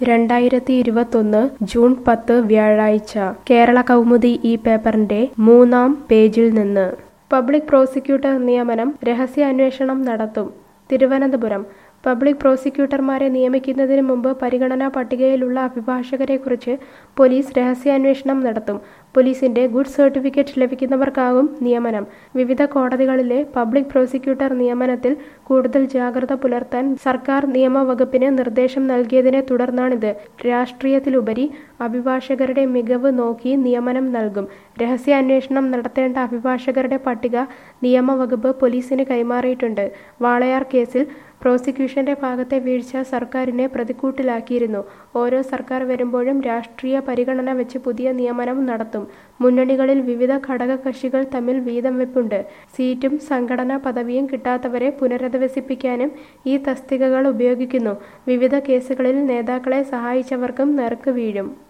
രണ്ടായിരത്തി ഇരുപത്തൊന്ന് ജൂൺ പത്ത് വ്യാഴാഴ്ച കേരള കൗമുദി ഈ പേപ്പറിന്റെ മൂന്നാം പേജിൽ നിന്ന് പബ്ലിക് പ്രോസിക്യൂട്ടർ നിയമനം രഹസ്യാന്വേഷണം നടത്തും തിരുവനന്തപുരം പബ്ലിക് പ്രോസിക്യൂട്ടർമാരെ നിയമിക്കുന്നതിന് മുമ്പ് പരിഗണനാ പട്ടികയിലുള്ള അഭിഭാഷകരെക്കുറിച്ച് പോലീസ് രഹസ്യാന്വേഷണം നടത്തും പോലീസിന്റെ ഗുഡ് സർട്ടിഫിക്കറ്റ് ലഭിക്കുന്നവർക്കാകും നിയമനം വിവിധ കോടതികളിലെ പബ്ലിക് പ്രോസിക്യൂട്ടർ നിയമനത്തിൽ കൂടുതൽ ജാഗ്രത പുലർത്താൻ സർക്കാർ നിയമവകുപ്പിന് നിർദ്ദേശം നൽകിയതിനെ തുടർന്നാണിത് രാഷ്ട്രീയത്തിലുപരി അഭിഭാഷകരുടെ മികവ് നോക്കി നിയമനം നൽകും രഹസ്യാന്വേഷണം നടത്തേണ്ട അഭിഭാഷകരുടെ പട്ടിക നിയമവകുപ്പ് പോലീസിന് കൈമാറിയിട്ടുണ്ട് വാളയാർ കേസിൽ പ്രോസിക്യൂഷന്റെ ഭാഗത്തെ വീഴ്ച സർക്കാരിനെ പ്രതിക്കൂട്ടിലാക്കിയിരുന്നു ഓരോ സർക്കാർ വരുമ്പോഴും രാഷ്ട്രീയ പരിഗണന വെച്ച് പുതിയ നിയമനം നടത്തും മുന്നണികളിൽ വിവിധ ഘടകകക്ഷികൾ തമ്മിൽ വീതം വെപ്പുണ്ട് സീറ്റും സംഘടനാ പദവിയും കിട്ടാത്തവരെ പുനരധിവസിപ്പിക്കാനും ഈ തസ്തികകൾ ഉപയോഗിക്കുന്നു വിവിധ കേസുകളിൽ നേതാക്കളെ സഹായിച്ചവർക്കും നറുക്ക് വീഴും